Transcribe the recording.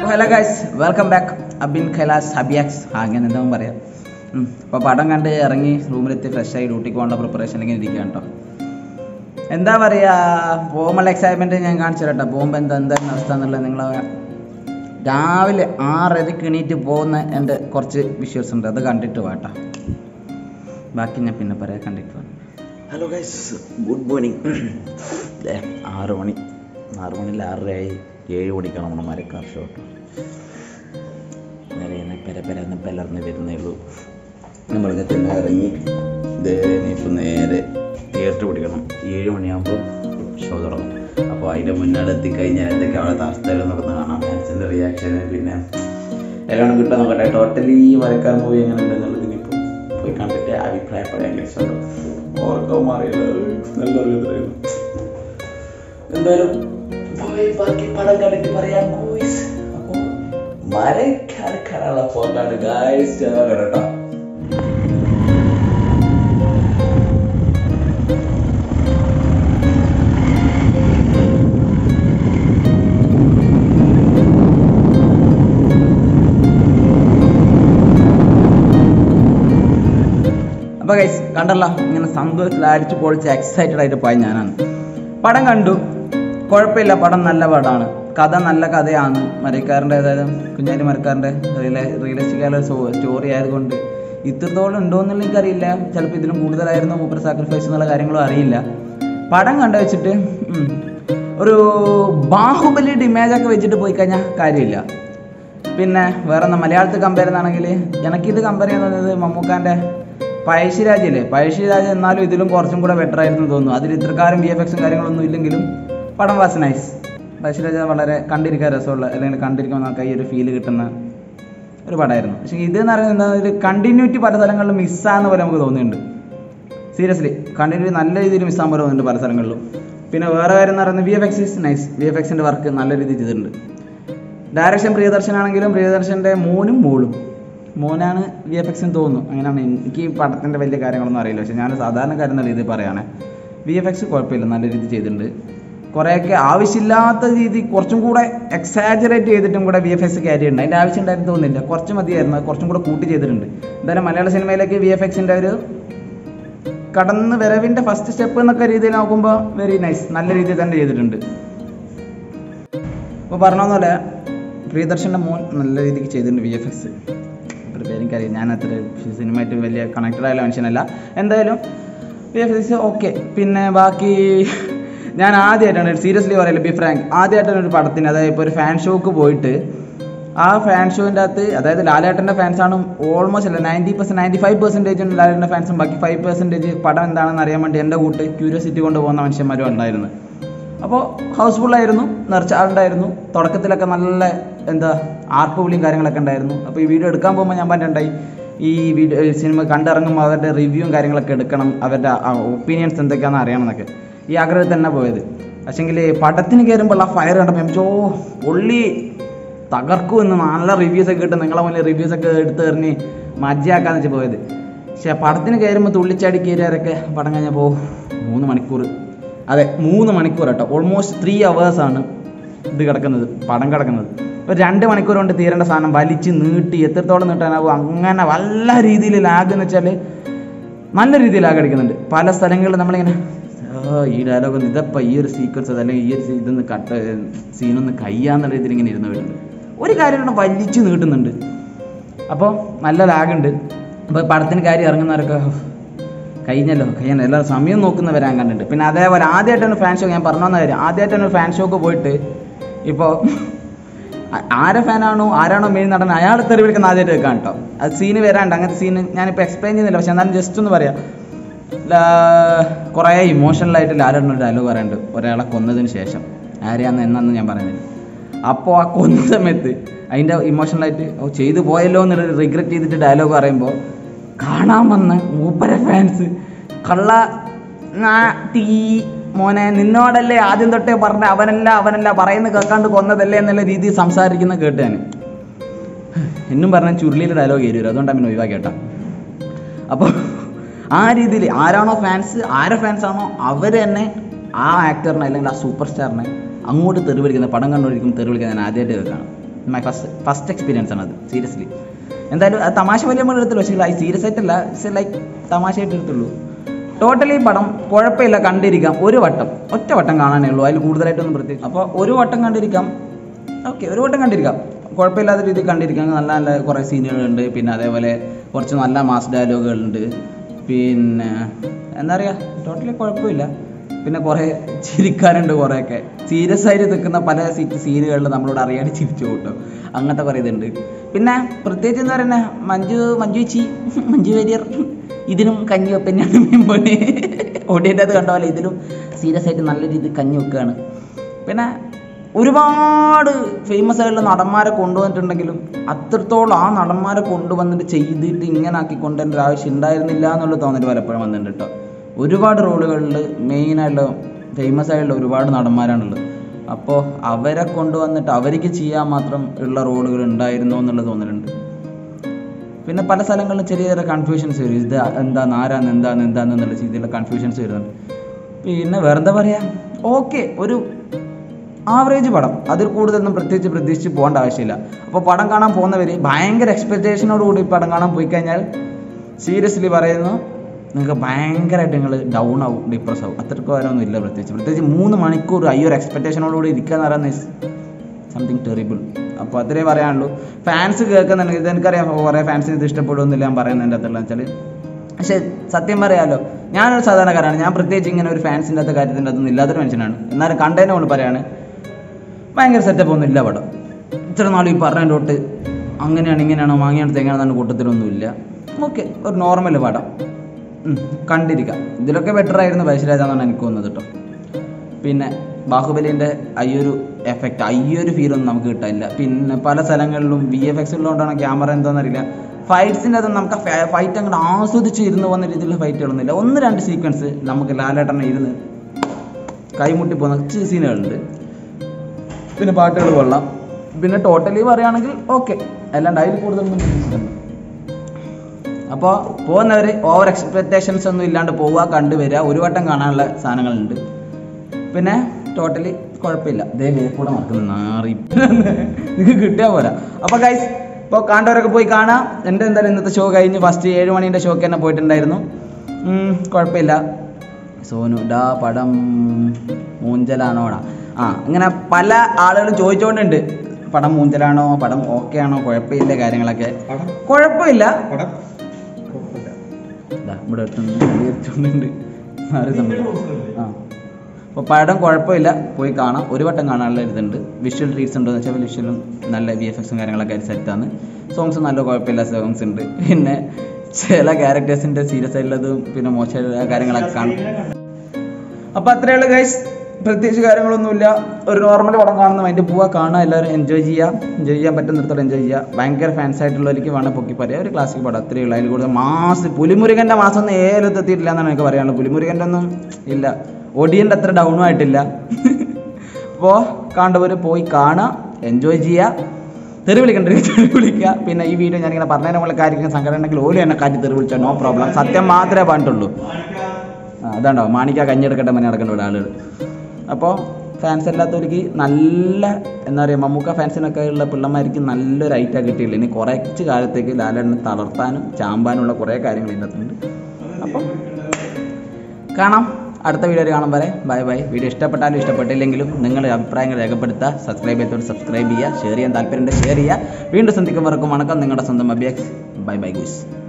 hello guys welcome back Abin Kailas ഹബിയാക്സ് ആ അങ്ങനെ എന്താ പറയാം അപ്പോൾ പടം കണ്ട് ഇറങ്ങി റൂമിലെത്തി ഫ്രഷായി ഡ്യൂട്ടിക്ക് പോകേണ്ട പ്രിപ്പറേഷൻ ഇങ്ങനെ ഇരിക്കുക കേട്ടോ എന്താ പറയുക പോകുമ്പോൾ എക്സൈറ്റ്മെൻറ്റ് ഞാൻ കാണിച്ചു തരാം കേട്ടോ പോകുമ്പോൾ എന്താ എന്തായിരുന്നു അവസ്ഥ എന്നുള്ളത് നിങ്ങൾ രാവിലെ ആറരയ്ക്ക് എണീറ്റ് പോകുന്ന എൻ്റെ കുറച്ച് വിഷ്വൽസ് ഉണ്ട് അത് കണ്ടിട്ട് വാട്ടാ ബാക്കി ഞാൻ പിന്നെ പറയാം കണ്ടിട്ട് വാ ഹലോ ഗൈസ് ഗുഡ് മോർണിംഗ് ആറ് മണി ആറ് മണിയിൽ ആറരയായി ഏഴ് മണിക്കാണ് നമ്മുടെ മരക്കാർ ഷോട്ട് നിറയുന്ന പെര പെരന്ന് പെലർന്ന് വരുന്നേ ഉള്ളൂ നമ്മളിങ്ങനെ തന്നെ ഇറങ്ങി ദേ ഇനിയിപ്പോൾ നേരെ തിയേറ്റർ പിടിക്കണം ഏഴ് മണിയാകുമ്പോൾ ഷോ തുടങ്ങും അപ്പോൾ അതിൻ്റെ മുന്നാട് എത്തിക്കഴിഞ്ഞാൽ എന്തൊക്കെ അവിടെ അവസ്ഥകൾ നടന്ന് കാണാം ഫാൻസിൻ്റെ റിയാക്ഷന് പിന്നെ എല്ലാം കിട്ടാൻ നോക്കട്ടെ ടോട്ടലി വരക്കാർ മൂവി എങ്ങനെ ഉണ്ടെന്നുള്ളത് ഇനിയിപ്പോൾ പോയി കണ്ടിട്ട് അഭിപ്രായപ്പെടാൻ കഴിച്ചുള്ളൂ ഓർക്കാൻ മാറിയില്ല നല്ലൊരു ഇതായിരുന്നു എന്തായാലും പോയി ബാക്കി പടം കണ്ടിട്ട് പറയാം ഗോയ്സ് അപ്പോൾ മരക്കാരക്കാരുള്ള പോകാണ്ട് ഗായ്സ് കേട്ടോ അപ്പോൾ ഗൈസ് കണ്ടല്ലോ ഇങ്ങനെ സന്തോഷത്തിൽ അടിച്ച് പൊളിച്ച് എക്സൈറ്റഡ് ആയിട്ട് പോയ ഞാനാണ് പടം കണ്ടു കുഴപ്പമില്ല പടം നല്ല പടമാണ് കഥ നല്ല കഥയാണ് മരക്കാരൻ്റെ അതായത് കുഞ്ഞാലി മരക്കാരൻ്റെ റിയല റിയലിസ്റ്റിക് ആയ സ്റ്റോറി ആയതുകൊണ്ട് ഇത്രത്തോളം ഉണ്ടോ എന്നുള്ള എനിക്കറിയില്ല ചിലപ്പോൾ ഇതിലും കൂടുതലായിരുന്നു മൂപ്പർ സാക്രിഫൈസ് എന്നുള്ള കാര്യങ്ങളും അറിയില്ല പടം കണ്ടു വെച്ചിട്ട് ഉം, ഒരു ബാഹുബലിയുടെ ഇമേജൊക്കെ വെച്ചിട്ട് പോയി കഴിഞ്ഞാൽ കാര്യമില്ല പിന്നെ വേറെ എന്താ മലയാളത്തിൽ കമ്പയർ ചെയ്യുന്നതാണെങ്കിൽ എനിക്കിത് കമ്പയർ ചെയ്യുന്നത് മമ്മൂക്കാൻ്റെ പഴശ്ശിരാജില്ലേ പഴശ്ശിരാജ് എന്നാലും ഇതിലും കുറച്ചും കൂടെ ബെറ്റർ ആയിരുന്നു എന്ന് തോന്നുന്നു അതിൽ ഇത്രക്കാരും ബി എഫ് എക്സും കാര്യങ്ങളൊന്നും ഇല്ലെങ്കിലും പടം വാസ് നൈസ് പഴശ്ശിരാജ വളരെ കണ്ടിരിക്കാൻ രസമുള്ള അല്ലെങ്കിൽ കണ്ടിരിക്കുമ്പോൾ നമുക്ക് ഈ ഒരു ഫീല് കിട്ടുന്ന ഒരു പടമായിരുന്നു പക്ഷേ ഇത് എന്ന് പറയുന്നത് എന്താ ഒരു കണ്ടിന്യൂറ്റി പല സ്ഥലങ്ങളിലും മിസ്സാകുന്ന പോലെ നമുക്ക് തോന്നുന്നുണ്ട് സീരിയസ്ലി കണ്ടിന്യൂ നല്ല രീതിയിൽ മിസ്സാൻ പോലെ തോന്നുന്നുണ്ട് പല സ്ഥലങ്ങളിലും പിന്നെ വേറെ കാര്യം എന്ന് പറയുന്നത് V F X is nice V F എക്സിൻ്റെ വർക്ക് നല്ല രീതിയിൽ ചെയ്തിട്ടുണ്ട് ഡയറക്ഷൻ പ്രിയദർശനാണെങ്കിലും പ്രിയദർശൻ്റെ മോനും മോളും മോനാണ് വി എഫ് എക്സ് എന്ന് തോന്നുന്നു അങ്ങനെയാണ് എനിക്ക് ഈ പടത്തിൻ്റെ വലിയ കാര്യങ്ങളൊന്നും അറിയില്ല പക്ഷേ ഞാൻ സാധാരണക്കാരൻ എന്ന രീതിയിൽ പറയുകയാണ് വി എഫ് എക്സ് കുഴപ്പമില്ല നല്ല രീതിയിൽ ചെയ്തിട്ടുണ്ട് കുറേയൊക്കെ ആവശ്യമില്ലാത്ത രീതി കുറച്ചും കൂടെ എക്സാജറേറ്റ് ചെയ്തിട്ടും കൂടെ വി എഫ് എക്സ് ക്യാരി ഉണ്ട് അതിൻ്റെ ആവശ്യം ഉണ്ടായിരുന്നു തോന്നുന്നില്ല കുറച്ച് മതിയായിരുന്നു അത് കുറച്ചും കൂടെ കൂട്ടി ചെയ്തിട്ടുണ്ട് എന്തായാലും മലയാള സിനിമയിലേക്ക് വി എഫ് എക്സിൻ്റെ ഒരു കടന്ന് വരവിൻ്റെ ഫസ്റ്റ് സ്റ്റെപ്പ് എന്നൊക്കെ രീതിയിൽ നോക്കുമ്പോൾ വെരി നൈസ് നല്ല രീതിയിൽ തന്നെ ചെയ്തിട്ടുണ്ട് ഇപ്പോൾ പറഞ്ഞ പോലെ പ്രിയദർശൻ്റെ മോൻ നല്ല രീതിക്ക് ചെയ്തിട്ടുണ്ട് വി എഫ് എക്സ് ഒരു പേരെനിക്കറിയാം ഞാൻ അത്ര സിനിമയായിട്ട് വലിയ കണക്റ്റഡ് ആയ മനുഷ്യനല്ല എന്തായാലും വി എഫ് എക്സ് ഓക്കെ പിന്നെ ബാക്കി ഞാൻ ആദ്യമായിട്ടാണ് സീരിയസ്ലി പറയില്ല ബി ഫ്രാങ്ക് ആദ്യമായിട്ടാണ് ഒരു പടത്തിന് അതായത് ഇപ്പോൾ ഒരു ഫാൻ ഷോക്ക് പോയിട്ട് ആ ഫാൻ ഷോൻ്റെ അകത്ത് അതായത് ലാലേട്ടൻ്റെ ഫാൻസാണ് ഓൾമോസ്റ്റ് അല്ല ninety percent ninety five percentage ലാലേട്ടൻ്റെ ഫാൻസും ബാക്കി ഫൈവ് പെർസെൻറ്റേജ് പടം എന്താണെന്ന് അറിയാൻ വേണ്ടി എൻ്റെ കൂട്ട് ക്യൂരിയോസിറ്റി കൊണ്ട് പോകുന്ന മനുഷ്യന്മാരും ഉണ്ടായിരുന്നു അപ്പോൾ ഹൗസ്ഫുള്ളായിരുന്നു നിറച്ച ആളുണ്ടായിരുന്നു തുടക്കത്തിലൊക്കെ നല്ല എന്താ ആർപ്പ് വിളിയും കാര്യങ്ങളൊക്കെ ഉണ്ടായിരുന്നു അപ്പോൾ ഈ വീഡിയോ എടുക്കാൻ പോകുമ്പോൾ ഞാൻ പറഞ്ഞിട്ടുണ്ടായി ഈ വീഡിയോ സിനിമ കണ്ടിറങ്ങുമ്പോൾ അവരുടെ റിവ്യൂവും കാര്യങ്ങളൊക്കെ എടുക്കണം അവരുടെ ഒപ്പീനിയൻസ് എന്തൊക്കെയാണെന്ന് അറിയണം എന്നൊക്കെ ഈ ആഗ്രഹത്തിൽ തന്നെ പോയത് പക്ഷേങ്കിൽ പടത്തിന് കയറുമ്പോൾ ആ ഫയർ കണ്ടപ്പോൾ എം ചോ പൊള്ളി തകർക്കും എന്ന് നല്ല റിവ്യൂസ് ഒക്കെ കിട്ടും നിങ്ങളെ മുന്നിൽ റിവ്യൂസ് ഒക്കെ എടുത്ത് എറിഞ്ഞ് മജ്ജയാക്കാന്ന് വെച്ച് പോയത് പക്ഷേ പടത്തിന് കയറുമ്പോൾ തുള്ളിച്ചാടി കയറിയവരൊക്കെ പടം കഴിഞ്ഞപ്പോൾ മൂന്ന് മണിക്കൂർ അതെ മൂന്ന് മണിക്കൂർ കേട്ടോ ഓൾമോസ്റ്റ് ത്രീ ആണ് ഇത് കിടക്കുന്നത് പടം കിടക്കുന്നത് ഒരു രണ്ട് മണിക്കൂർ കൊണ്ട് തീരേണ്ട സാധനം വലിച്ച് നീട്ടി എത്രത്തോളം നീട്ടാനാവും അങ്ങനെ വല്ല രീതിയിൽ ലാഗ് എന്ന് വെച്ചാൽ നല്ല രീതിയിൽ ലാഗ് അടിക്കുന്നുണ്ട് പല സ്ഥലങ്ങളിൽ നമ്മളിങ്ങനെ "ആ, ഈ ഡയലോഗ് ഇതപ്പം ഈ ഒരു സീക്വൻസ് അല്ലെങ്കിൽ ഈ ഒരു സീ- ഇതൊന്ന് കട്ട് സീനൊന്ന് കയ്യാന്നുള്ള രീതിയിൽ ഇങ്ങനെ ഇരുന്ന് വരുന്നുണ്ട് ഒരു കാര്യം കൂടെ വലിച്ചു നീട്ടുന്നുണ്ട് അപ്പോൾ നല്ല ലാഗുണ്ട് അപ്പോൾ പടത്തിന് കാര്യം ഇറങ്ങുന്നവരൊക്കെ "ഹോ, കഴിഞ്ഞല്ലോ കഴിഞ്ഞല്ലോ എല്ലാവരും സമയം നോക്കുന്നവരാൻ കണ്ടിട്ടുണ്ട് പിന്നെ അതേപോലെ ആദ്യമായിട്ടാണ് ഫാൻ ഷോ ഞാൻ പറഞ്ഞു തന്ന കാര്യം ആദ്യമായിട്ടാണ് ഫാൻ ഷോക്ക് പോയിട്ട് ഇപ്പോൾ ആരെ ഫാനാണോ ആരാണോ മെയിൻ നടൻ അയാൾ തെറി വിളിക്കുന്ന ആദ്യമായിട്ട് വെക്കാം കേട്ടോ അത് സീന് വരാണ്ട് അങ്ങനത്തെ സീന് ഞാനിപ്പോൾ എക്സ്പ്ലെയിൻ ചെയ്യുന്നില്ല പക്ഷെ എന്നാലും ജസ്റ്റ് ഒന്ന് പറയാം ലാ- കുറേ ഇമോഷണലായിട്ട് ലാലണ്ണ ഒരു ഡയലോഗ് പറയാനുണ്ട് ഒരാളെ കൊന്നതിന് ശേഷം ആരെയാന്ന് എന്നാന്ന് ഞാൻ പറയുന്നത് അപ്പോൾ ആ കൊന്ന സമയത്ത് അതിൻ്റെ ഇമോഷണലായിട്ട് ഓ ചെയ്തു പോയല്ലോ എന്നൊരു റിഗ്രറ്റ് ചെയ്തിട്ട് ഡയലോഗ് പറയുമ്പോൾ കാണാൻ വന്ന മൂപ്പര ഫാൻസ് കള്ള നാ- തീ മോനെ നിന്നോടല്ലേ ആദ്യം തൊട്ടേ പറഞ്ഞ അവനല്ല അവനല്ല പറയുന്ന കേൾക്കാണ്ട് കൊന്നതല്ലേ എന്നുള്ള രീതിയിൽ സംസാരിക്കുന്ന കേട്ട് ഞാൻ എന്നും പറഞ്ഞ ചുരുളിയിൽ ഡയലോഗ് കയറി വരും അതുകൊണ്ടാണ് പിന്നെ ഒഴിവാക്കി കേട്ടോ അപ്പോൾ ആ രീതിയിൽ ആരാണോ ഫാൻസ് ആരെ ഫാൻസ് ആണോ അവർ തന്നെ ആ ആക്ടറിനെ അല്ലെങ്കിൽ ആ സൂപ്പർ സ്റ്റാറിനെ അങ്ങോട്ട് തെറി വിളിക്കുന്നത് പടം കണ്ടുകൊണ്ടിരിക്കും തെറി വിളിക്കുന്നത് ഞാൻ ആദ്യമായിട്ട് കേൾക്കുകയാണ് മൈ ഫസ്റ്റ് ഫസ്റ്റ് എക്സ്പീരിയൻസ് ആണ് അത് സീരിയസ്ലി എന്തായാലും അത് തമാശ വലിയ നമ്മൾ എടുത്തുള്ളൂ പക്ഷേ ലൈക്ക് സീരിയസ് ആയിട്ടല്ല ഇറ്റ്സ് ലൈക്ക് തമാശയായിട്ട് എടുത്തുള്ളൂ ടോട്ടലി പടം കുഴപ്പമില്ല കണ്ടിരിക്കാം ഒരു വട്ടം ഒറ്റ വട്ടം കാണാനേ ഉള്ളൂ അതിൽ കൂടുതലായിട്ടൊന്നും പ്രത്യേകിച്ച് അപ്പോൾ ഒരു വട്ടം കണ്ടിരിക്കാം ഓക്കെ ഒരു വട്ടം കണ്ടിരിക്കാം കുഴപ്പമില്ലാത്ത രീതിയിൽ കണ്ടിരിക്കാം നല്ല നല്ല കുറേ സീനുകളുണ്ട് പിന്നെ അതേപോലെ കുറച്ച് നല്ല മാസ് ഡയലോഗുകളുണ്ട് പിന്നെ എന്താ പറയുക ടോട്ടലി കുഴപ്പമില്ല പിന്നെ കുറേ ചിരിക്കാനുണ്ട് കുറേയൊക്കെ സീരിയസ് ആയിട്ട് നിൽക്കുന്ന പല സീനുകളിൽ നമ്മളോട് അറിയാതെ ചിരിച്ചു കൂട്ടും അങ്ങനത്തെ കുറേ ഇതുണ്ട് പിന്നെ പ്രത്യേകിച്ച് എന്താ പറയുക മഞ്ജു മഞ്ജു ചേച്ചി മഞ്ജു വാര്യർ ഇതിനും കഞ്ഞി വെപ്പന്നെയാണ് മെമ്പോനെ ഓടിയൻ്റെ അത് കണ്ട പോലെ ഇതിലും സീരിയസ് ആയിട്ട് നല്ല രീതിയിൽ കഞ്ഞി വെക്കുകയാണ് പിന്നെ ഒരുപാട് ഫേമസ് ആയിട്ടുള്ള നടന്മാരെ കൊണ്ടുവന്നിട്ടുണ്ടെങ്കിലും അത്രത്തോളം ആ നടന്മാരെ കൊണ്ടുവന്നിട്ട് ചെയ്തിട്ട് ഇങ്ങനെ ആക്കി കൊണ്ടുവരേണ്ട ഒരു ആവശ്യം ഉണ്ടായിരുന്നില്ല എന്നുള്ള തോന്നൽ പലപ്പോഴും വന്നിട്ടുണ്ട് കേട്ടോ ഒരുപാട് റോളുകളിൽ മെയിനായിട്ടുള്ള ഫേമസ് ആയിട്ടുള്ള ഒരുപാട് നടന്മാരാണുള്ളത് അപ്പോൾ അവരെ കൊണ്ടുവന്നിട്ട് അവർക്ക് ചെയ്യാൻ മാത്രം ഉള്ള റോളുകൾ ഉണ്ടായിരുന്നോ എന്നുള്ള തോന്നലുണ്ട് പിന്നെ പല സ്ഥലങ്ങളിലും ചെറിയ ചെറിയ കൺഫ്യൂഷൻസ് വരും ഇത് എന്താന്ന് ആരാന്ന് എന്താന്ന് എന്താന്ന് എന്നുള്ള രീതിയിലുള്ള കൺഫ്യൂഷൻസ് വരുന്നുണ്ട് പിന്നെ വേറെന്താ പറയുക ഓക്കെ ഒരു ആവറേജ് പടം അതിൽ കൂടുതലൊന്നും പ്രത്യേകിച്ച് പ്രതീക്ഷിച്ച് പോകേണ്ട ആവശ്യമില്ല അപ്പോൾ പടം കാണാൻ പോകുന്നവർ ഭയങ്കര എക്സ്പെക്റ്റേഷനോട് കൂടി പടം കാണാൻ പോയി കഴിഞ്ഞാൽ സീരിയസ്ലി പറയുന്നു നിങ്ങൾക്ക് ഭയങ്കരമായിട്ട് നിങ്ങൾ ഡൗൺ ആവും ഡിപ്രസ് ആവും അത്രയ്ക്ക് വരൊന്നും ഇല്ല പ്രത്യേകിച്ച് പ്രത്യേകിച്ച് മൂന്ന് മണിക്കൂർ ഈ ഒരു എക്സ്പെക്റ്റേഷനോട് കൂടി ഇരിക്കുക എന്ന് പറയുന്നത് സംതിങ് ടെറിബിൾ അപ്പോൾ അത്രേ പറയാനുള്ളൂ ഫാൻസ് കേൾക്കുന്നുണ്ടെങ്കിൽ ഇത് എനിക്കറിയാം കുറേ ഫാൻസിന് ഇത് ഇഷ്ടപ്പെടുമെന്നില്ല ഞാൻ പറയുന്നതിൻ്റെ അകത്തുള്ള വെച്ചാൽ പക്ഷേ സത്യം പറയാലോ ഞാനൊരു സാധാരണക്കാരാണ് ഞാൻ പ്രത്യേകിച്ച് ഇങ്ങനെ ഒരു ഫാൻസിൻ്റെ അകത്ത് കാര്യത്തിൻ്റെ അകത്തൊന്നും ഇല്ലാത്തൊരു മനുഷ്യനാണ് എന്നാലും കണ്ടതിനെ കൊണ്ട് പറയാണ് ഭയങ്കര സെറ്റപ്പ് ഒന്നും ഇല്ല പടം ഇത്ര നാൾ ഈ പറഞ്ഞതിൻ്റെ തൊട്ട് അങ്ങനെയാണ് ഇങ്ങനെയാണോ വാങ്ങിയാണ് തേങ്ങാണെന്നാണ് കൂട്ടത്തിലൊന്നുമില്ല ഓക്കെ ഒരു നോർമൽ പടം ഉം, കണ്ടിരിക്കാം ഇതിലൊക്കെ ബെറ്റർ ആയിരുന്നു പൈസരാജ എന്നാണ് എനിക്ക് തോന്നുന്നത് കേട്ടോ പിന്നെ ബാഹുബലിൻ്റെ അയ്യൊരു എഫക്റ്റ് അയ്യൊരു ഫീലൊന്നും നമുക്ക് കിട്ടാനില്ല പിന്നെ പല സ്ഥലങ്ങളിലും വി എഫ് എക്സ് ഉള്ളതുകൊണ്ടാണ് ക്യാമറ എന്താണെന്നറിയില്ല ഫൈറ്റ്സിൻ്റെ അത് നമുക്ക് ഫൈറ്റ് അങ്ങോട്ട് ആസ്വദിച്ച് ഇരുന്ന് പോകുന്ന രീതിയിലുള്ള ഫൈറ്റുകളൊന്നുമില്ല ഒന്ന് രണ്ട് സീക്വൻസ് നമുക്ക് ലാലേട്ടനെ ഇരുന്ന് കൈമുട്ടി പോകുന്ന സീനുകളുണ്ട് പിന്നെ പാട്ടുകൾ കൊള്ളാം പിന്നെ ടോട്ടലി പറയുകയാണെങ്കിൽ ഓക്കെ അല്ലാണ്ട് അതിൽ കൂടുതലൊന്നും പ്രതീക്ഷിച്ചില്ല അപ്പോൾ പോകുന്നവർ ഓവർ എക്സ്പെക്റ്റേഷൻസ് ഒന്നും ഇല്ലാണ്ട് പോവുക കണ്ടുവരിക ഒരു വട്ടം കാണാനുള്ള സാധനങ്ങളുണ്ട് പിന്നെ ടോട്ടലി കുഴപ്പമില്ല ഇതേ കൂടെ മറക്കുന്നു നാറി നിങ്ങൾക്ക് കിട്ടിയാൽ പോരാ അപ്പോൾ ഗൈസ് ഇപ്പോൾ കാണേണ്ടവരൊക്കെ പോയി കാണാം എൻ്റെ എന്തായാലും ഇന്നത്തെ ഷോ കഴിഞ്ഞ് ഫസ്റ്റ് ഏഴ് മണീൻ്റെ ഷോക്ക് തന്നെ പോയിട്ടുണ്ടായിരുന്നു ഉം, കുഴപ്പമില്ല സോനു ഡാ പടം മൂഞ്ചലാണോടാ ആ ഇങ്ങനെ പല ആളുകളും ചോദിച്ചുകൊണ്ടുണ്ട് പടം മൂഞ്ചലാണോ പടം ഓക്കെ ആണോ കുഴപ്പമില്ല കാര്യങ്ങളൊക്കെ പടം കുഴപ്പമില്ല പടം കുഴപ്പമില്ല ദാ ഇവിടെ എടുത്തുണ്ട് മാറി സംഭവം ആ അപ്പോൾ പടം കുഴപ്പമില്ല പോയി കാണാം ഒരു വട്ടം കാണാനുള്ള ഇതുണ്ട് വിഷ്വൽ ട്രീറ്റ്സ് ഉണ്ടോ എന്ന് വെച്ചാൽ വിഷ്വലും നല്ല വി എഫ് എക്സും കാര്യങ്ങളൊക്കെ ആയിട്ട് സെറ്റാണ് സോങ്സ് നല്ല കുഴപ്പമില്ല സോങ്സ് ഉണ്ട് പിന്നെ ചില ക്യാരക്ടേഴ്സിൻ്റെ സീരിയസ് ആയിട്ടുള്ളതും പിന്നെ മോശമായിട്ടുള്ള കാര്യങ്ങളൊക്കെ കാണും അപ്പോൾ അത്രയേ ഉള്ളൂ ഗൈസ് പ്രത്യേകിച്ച് കാര്യങ്ങളൊന്നുമില്ല ഒരു നോർമൽ പടം കാണുന്ന അതിൻ്റെ പോവാ കാണുക എല്ലാവരും എൻജോയ് ചെയ്യുക എൻജോയ് ചെയ്യാൻ പറ്റുന്നിടത്തോളം എൻജോയ് ചെയ്യുക ഭയങ്കര ഫാൻസ് ആയിട്ടുള്ളവർക്ക് വേണം പൊക്കി പറയാം ഒരു ക്ലാസിക് പടം അത്രയേ ഉള്ളൂ അതിൽ കൂടുതൽ മാസ് പുലിമുരുകൻ്റെ മാസം ഒന്നും ഏലത്ത് എത്തിയിട്ടില്ല എന്നാണ് എനിക്ക് പറയാനുള്ളത് പുലിമുരുകൻ്റെ ഒന്നും ഇല്ല ഒടിയൻ്റെ അത്ര ഡൗണും ആയിട്ടില്ല അപ്പോൾ കണ്ടവർ പോയി കാണുക എൻജോയ് ചെയ്യുക തെറി വിളിക്കണ്ട തെറി വിളിക്കുക പിന്നെ ഈ വീഡിയോ ഞാനിങ്ങനെ പറഞ്ഞതിനെ പോലെ കാര്യങ്ങൾ സങ്കടം ഉണ്ടെങ്കിൽ ഓല് എന്നെ കാറ്റി തെറി വിളിച്ചാൽ നോ പ്രോബ്ലം സത്യം മാത്രമേ പറഞ്ഞിട്ടുള്ളൂ ആ അതാണ്ടോ മാണിക്ക കഞ്ഞെടുക്കട്ടെ മണി നടക്കേണ്ട ഇവിടെ ആളുകൾ അപ്പോൾ ഫാൻസ് അല്ലാത്തവർക്ക് നല്ല എന്താ പറയുക മമ്മൂക്ക ഫാൻസിനൊക്കെ ഉള്ള പിള്ളമാർക്ക് നല്ലൊരു ഐറ്റാ കിട്ടിയില്ല ഇനി കുറച്ച് കാലത്തേക്ക് ലാലേട്ടനെ തളർത്താനും ചാമ്പാനുള്ള കുറേ കാര്യങ്ങൾ ഇതിനകത്തുണ്ട് അപ്പം കാണാം അടുത്ത വീഡിയോയിൽ കാണാൻ വരെ ബൈ ബൈ വീഡിയോ ഇഷ്ടപ്പെട്ടാലും ഇഷ്ടപ്പെട്ടില്ലെങ്കിലും നിങ്ങളുടെ അഭിപ്രായങ്ങൾ രേഖപ്പെടുത്തുക സബ്സ്ക്രൈബ് ചെയ്തോട് സബ്സ്ക്രൈബ് ചെയ്യുക ഷെയർ ചെയ്യാൻ താല്പര്യമുണ്ട് ഷെയർ ചെയ്യുക വീണ്ടും സന്ധിക്കുമ്പോഴേക്കും വണക്കം നിങ്ങളുടെ സ്വന്തം അഭിയാക്സ് ബൈ ബൈ ഗൂസ്